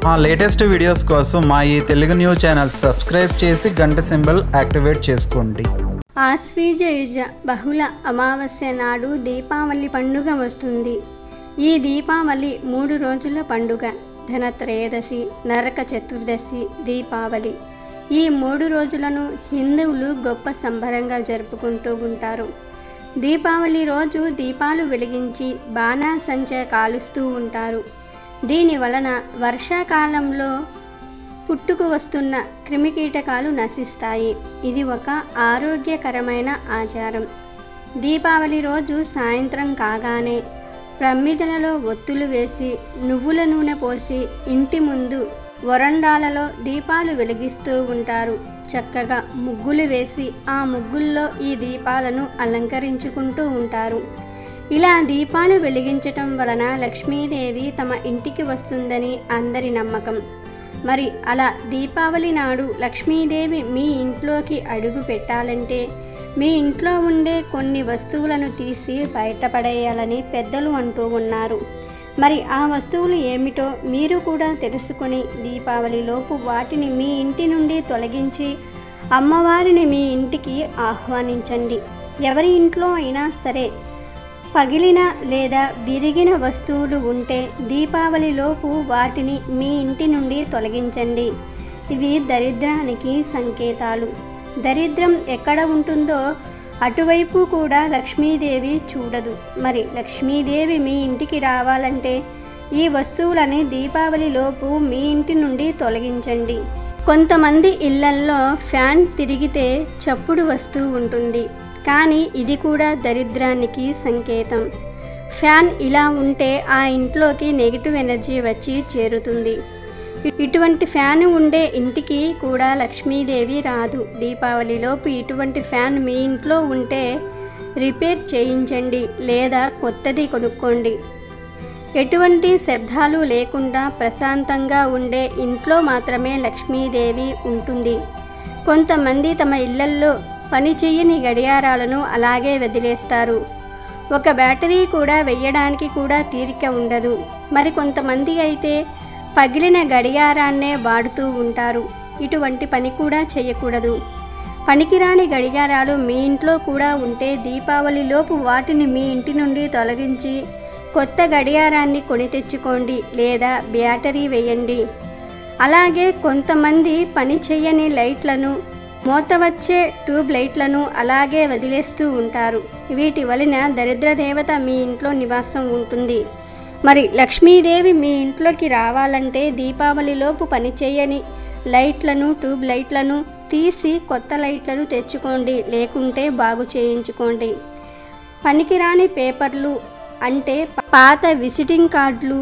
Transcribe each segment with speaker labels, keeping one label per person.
Speaker 1: మా latest videos కోసం మా ఈ తెలుగు న్యూస్ ఛానల్ సబ్స్క్రైబ్ చేసి గంట సింబల్ యాక్టివేట్ చేసుకోండి
Speaker 2: ఆశ్వీజయుజ బహుళ అమావాస్య నాడు దీపావళి పండుగ వస్తుంది ఈ దీపావళి మూడు రోజుల పండుగ ధనత్రయోదశి నరక చతుర్దశి దీపావళి ఈ మూడు రోజులను హిందువులు గొప్ప సంబరంగా జరుపుకుంటూ ఉంటారు దీపావళి రోజు దీపాలు వెలిగించి బాణాసంచ కాలుస్తూ ఉంటారు దీని వలన వర్షాకాలంలో పుట్టుకు వస్తున్న క్రిమికీటకాలు నశిస్తాయి ఇది ఒక ఆరోగ్యకరమైన ఆచారం దీపావళి రోజు సాయంత్రం కాగానే ప్రమిదలలో ఒత్తులు వేసి నువ్వుల నూనె పోసి ఇంటి ముందు వరండాలలో దీపాలు వెలిగిస్తూ ఉంటారు చక్కగా ముగ్గులు వేసి ఆ ముగ్గుల్లో ఈ దీపాలను అలంకరించుకుంటూ ఉంటారు ఇలా దీపాలు వెలిగించటం వలన లక్ష్మీదేవి తమ ఇంటికి వస్తుందని అందరి నమ్మకం మరి అలా దీపావళి నాడు లక్ష్మీదేవి మీ ఇంట్లోకి అడుగు పెట్టాలంటే మీ ఇంట్లో ఉండే కొన్ని వస్తువులను తీసి బయటపడేయాలని పెద్దలు అంటూ ఉన్నారు మరి ఆ వస్తువులు ఏమిటో మీరు కూడా తెలుసుకొని దీపావళిలోపు వాటిని మీ ఇంటి నుండి తొలగించి అమ్మవారిని మీ ఇంటికి ఆహ్వానించండి ఎవరి ఇంట్లో అయినా సరే పగిలిన లేదా విరిగిన వస్తువులు ఉంటే దీపావళిలోపు వాటిని మీ ఇంటి నుండి తొలగించండి ఇవి దరిద్రానికి సంకేతాలు దరిద్రం ఎక్కడ ఉంటుందో అటువైపు కూడా లక్ష్మీదేవి చూడదు మరి లక్ష్మీదేవి మీ ఇంటికి రావాలంటే ఈ వస్తువులని దీపావళిలోపు మీ ఇంటి నుండి తొలగించండి కొంతమంది ఇళ్లల్లో ఫ్యాన్ తిరిగితే చప్పుడు వస్తూ ఉంటుంది కానీ ఇది కూడా దరిద్రానికి సంకేతం ఫ్యాన్ ఇలా ఉంటే ఆ ఇంట్లోకి నెగిటివ్ ఎనర్జీ వచ్చి చేరుతుంది ఇటువంటి ఫ్యాన్ ఉండే ఇంటికి కూడా లక్ష్మీదేవి రాదు దీపావళిలోపు ఇటువంటి ఫ్యాన్ మీ ఇంట్లో ఉంటే రిపేర్ చేయించండి లేదా కొత్తది కొనుక్కోండి ఎటువంటి శబ్దాలు లేకుండా ప్రశాంతంగా ఉండే ఇంట్లో మాత్రమే లక్ష్మీదేవి ఉంటుంది కొంతమంది తమ ఇళ్లల్లో పని చెయ్యని గడియారాలను అలాగే వదిలేస్తారు ఒక బ్యాటరీ కూడా వెయ్యడానికి కూడా తీరిక ఉండదు మరి కొంతమంది అయితే పగిలిన గడియారాన్నే వాడుతూ ఉంటారు ఇటువంటి పని కూడా చేయకూడదు పనికిరాని గడియారాలు మీ ఇంట్లో కూడా ఉంటే దీపావళిలోపు వాటిని మీ ఇంటి నుండి తొలగించి కొత్త గడియారాన్ని కొని తెచ్చుకోండి లేదా బ్యాటరీ వేయండి అలాగే కొంతమంది పని చేయని లైట్లను మూత వచ్చే ట్యూబ్ లైట్లను అలాగే వదిలేస్తూ ఉంటారు వీటి వలన దరిద్ర దేవత మీ ఇంట్లో నివాసం ఉంటుంది మరి లక్ష్మీదేవి మీ ఇంట్లోకి రావాలంటే దీపావళిలోపు పనిచేయని లైట్లను ట్యూబ్ లైట్లను తీసి కొత్త లైట్లను తెచ్చుకోండి లేకుంటే బాగు చేయించుకోండి పనికిరాని పేపర్లు అంటే పాత విజిటింగ్ కార్డులు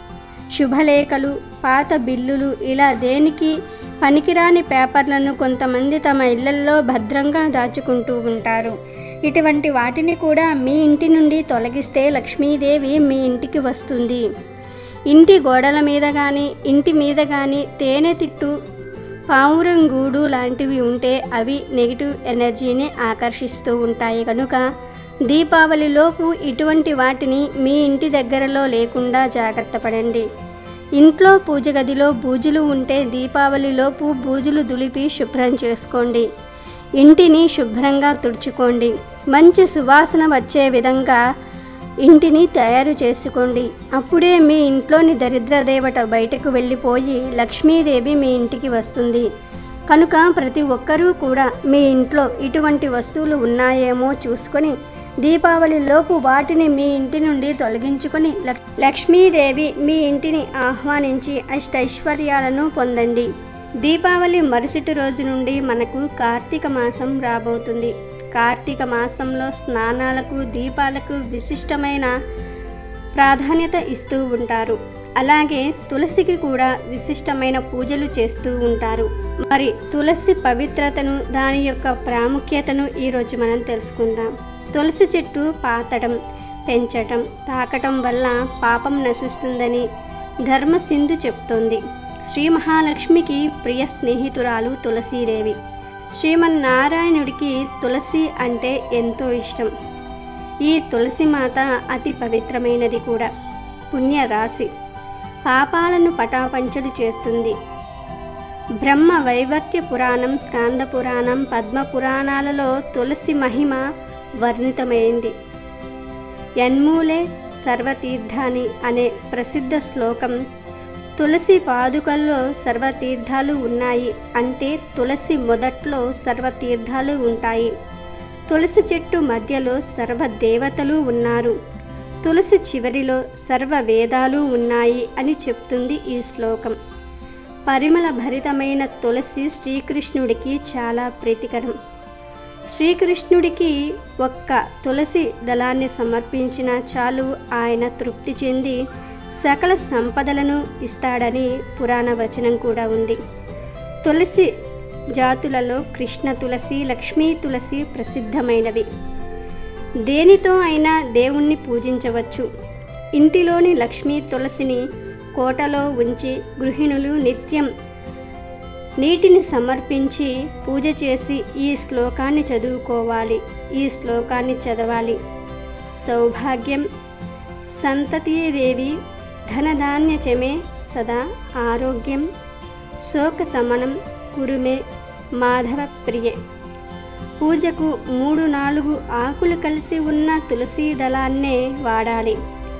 Speaker 2: శుభలేఖలు పాత బిల్లులు ఇలా దేనికి పనికిరాని పేపర్లను కొంతమంది తమ ఇళ్లల్లో భద్రంగా దాచుకుంటూ ఉంటారు ఇటువంటి వాటిని కూడా మీ ఇంటి నుండి తొలగిస్తే లక్ష్మీదేవి మీ ఇంటికి వస్తుంది ఇంటి గోడల మీద కానీ ఇంటి మీద కానీ తేనె తిట్టు పావురం గూడు లాంటివి ఉంటే అవి నెగిటివ్ ఎనర్జీని ఆకర్షిస్తూ ఉంటాయి కనుక దీపావళిలోపు ఇటువంటి వాటిని మీ ఇంటి దగ్గరలో లేకుండా జాగ్రత్త పడండి ఇంట్లో పూజ గదిలో బూజులు ఉంటే దీపావళిలోపు బూజులు దులిపి శుభ్రం చేసుకోండి ఇంటిని శుభ్రంగా తుడుచుకోండి మంచి సువాసన వచ్చే విధంగా ఇంటిని తయారు చేసుకోండి అప్పుడే మీ ఇంట్లోని దరిద్ర దేవత బయటకు వెళ్ళిపోయి లక్ష్మీదేవి మీ ఇంటికి వస్తుంది కనుక ప్రతి ఒక్కరూ కూడా మీ ఇంట్లో ఇటువంటి వస్తువులు ఉన్నాయేమో చూసుకొని దీపావళిలోపు వాటిని మీ ఇంటి నుండి తొలగించుకొని లక్- లక్ష్మీదేవి మీ ఇంటిని ఆహ్వానించి అష్టైశ్వర్యాలను పొందండి దీపావళి మరుసటి రోజు నుండి మనకు కార్తీక మాసం రాబోతుంది కార్తీక మాసంలో స్నానాలకు దీపాలకు విశిష్టమైన ప్రాధాన్యత ఇస్తూ ఉంటారు అలాగే తులసికి కూడా విశిష్టమైన పూజలు చేస్తూ ఉంటారు మరి తులసి పవిత్రతను దాని యొక్క ప్రాముఖ్యతను ఈరోజు మనం తెలుసుకుందాం తులసి చెట్టు పాతడం పెంచటం తాకటం వల్ల పాపం నశిస్తుందని ధర్మసింధు చెప్తోంది శ్రీ మహాలక్ష్మికి ప్రియ స్నేహితురాలు తులసీదేవి శ్రీమన్నారాయణుడికి తులసి అంటే ఎంతో ఇష్టం ఈ తులసి మాత అతి పవిత్రమైనది కూడా పుణ్య రాశి పాపాలను పటాపంచలు చేస్తుంది బ్రహ్మ వైవర్త్య పురాణం స్కాంద పురాణం పద్మ పురాణాలలో తులసి మహిమ వర్ణితమైంది యన్మూలే సర్వతీర్థాని అనే ప్రసిద్ధ శ్లోకం తులసి పాదుకల్లో సర్వతీర్థాలు ఉన్నాయి అంటే తులసి మొదట్లో సర్వతీర్థాలు ఉంటాయి తులసి చెట్టు మధ్యలో సర్వ దేవతలు ఉన్నారు తులసి చివరిలో సర్వ వేదాలు ఉన్నాయి అని చెప్తుంది ఈ శ్లోకం పరిమళ భరితమైన తులసి శ్రీకృష్ణుడికి చాలా ప్రీతికరం శ్రీకృష్ణుడికి ఒక్క తులసి దళాన్ని సమర్పించిన చాలు ఆయన తృప్తి చెంది సకల సంపదలను ఇస్తాడని పురాణ వచనం కూడా ఉంది తులసి జాతులలో కృష్ణ తులసి లక్ష్మీ తులసి ప్రసిద్ధమైనవి దేనితో అయినా దేవుణ్ణి పూజించవచ్చు ఇంటిలోని లక్ష్మీ తులసిని కోటలో ఉంచి గృహిణులు నిత్యం నీటిని సమర్పించి పూజ చేసి ఈ శ్లోకాన్ని చదువుకోవాలి ఈ శ్లోకాన్ని చదవాలి సౌభాగ్యం సంతతీదేవి ధనధాన్యచమే సదా ఆరోగ్యం శోక సమనం కురుమే మాధవ ప్రియే పూజకు మూడు నాలుగు ఆకులు కలిసి ఉన్న తులసి దళాన్నే వాడాలి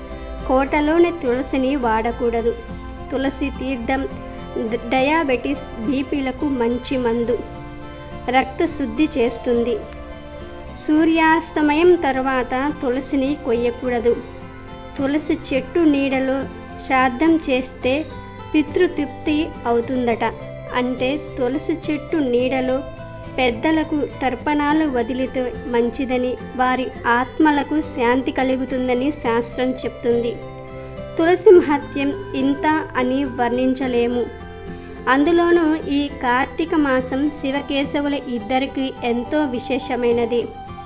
Speaker 2: కోటలోని తులసిని వాడకూడదు తులసి తీర్థం డ- డయాబెటిస్ బీపీలకు మంచి మందు రక్త శుద్ధి చేస్తుంది సూర్యాస్తమయం తర్వాత తులసిని కొయ్యకూడదు తులసి చెట్టు నీడలో శ్రాద్ధం చేస్తే పితృతృప్తి అవుతుందట అంటే తులసి చెట్టు నీడలో పెద్దలకు తర్పణాలు వదిలితే మంచిదని వారి ఆత్మలకు శాంతి కలుగుతుందని శాస్త్రం చెప్తుంది తులసి మహత్యం ఇంత అని వర్ణించలేము అందులోనూ ఈ కార్తీక మాసం శివకేశవుల ఇద్దరికి ఎంతో విశేషమైనది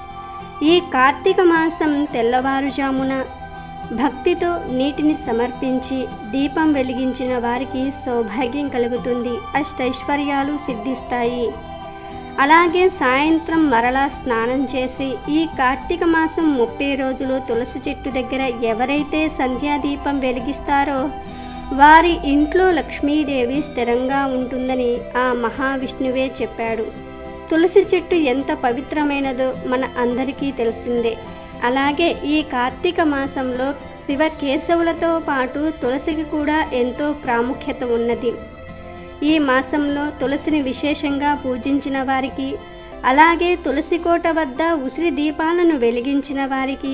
Speaker 2: ఈ కార్తీక మాసం తెల్లవారుజామున భక్తితో నీటిని సమర్పించి దీపం వెలిగించిన వారికి సౌభాగ్యం కలుగుతుంది అష్టైశ్వర్యాలు సిద్ధిస్తాయి అలాగే సాయంత్రం మరలా స్నానం చేసి ఈ కార్తీక మాసం ముప్పై రోజులు తులసి చెట్టు దగ్గర ఎవరైతే సంధ్యాదీపం వెలిగిస్తారో వారి ఇంట్లో లక్ష్మీదేవి స్థిరంగా ఉంటుందని ఆ మహావిష్ణువే చెప్పాడు తులసి చెట్టు ఎంత పవిత్రమైనదో మన అందరికీ తెలిసిందే అలాగే ఈ కార్తీక మాసంలో శివ కేశవులతో పాటు తులసికి కూడా ఎంతో ప్రాముఖ్యత ఉన్నది ఈ మాసంలో తులసిని విశేషంగా పూజించిన వారికి అలాగే తులసి కోట వద్ద ఉసిరి దీపాలను వెలిగించిన వారికి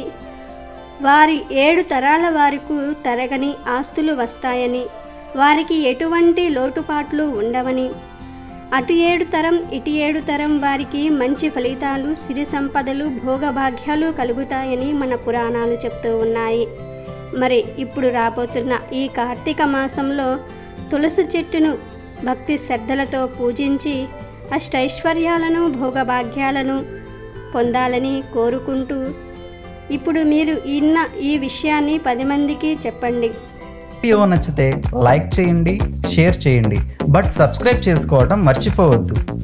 Speaker 2: వారి ఏడు తరాల వారికి తరగని ఆస్తులు వస్తాయని వారికి ఎటువంటి లోటుపాట్లు ఉండవని అటు ఏడు తరం ఇటు ఏడు తరం వారికి మంచి ఫలితాలు సిరి సంపదలు భోగభాగ్యాలు కలుగుతాయని మన పురాణాలు చెప్తూ ఉన్నాయి మరి ఇప్పుడు రాబోతున్న ఈ కార్తీక మాసంలో తులసి చెట్టును భక్తి శ్రద్ధలతో పూజించి అష్టైశ్వర్యాలను భోగభాగ్యాలను పొందాలని కోరుకుంటూ ఇప్పుడు మీరు ఇన్న ఈ విషయాన్ని పది మందికి చెప్పండి
Speaker 1: వీడియో నచ్చితే లైక్ చేయండి షేర్ చేయండి బట్ సబ్స్క్రైబ్ చేసుకోవడం మర్చిపోవద్దు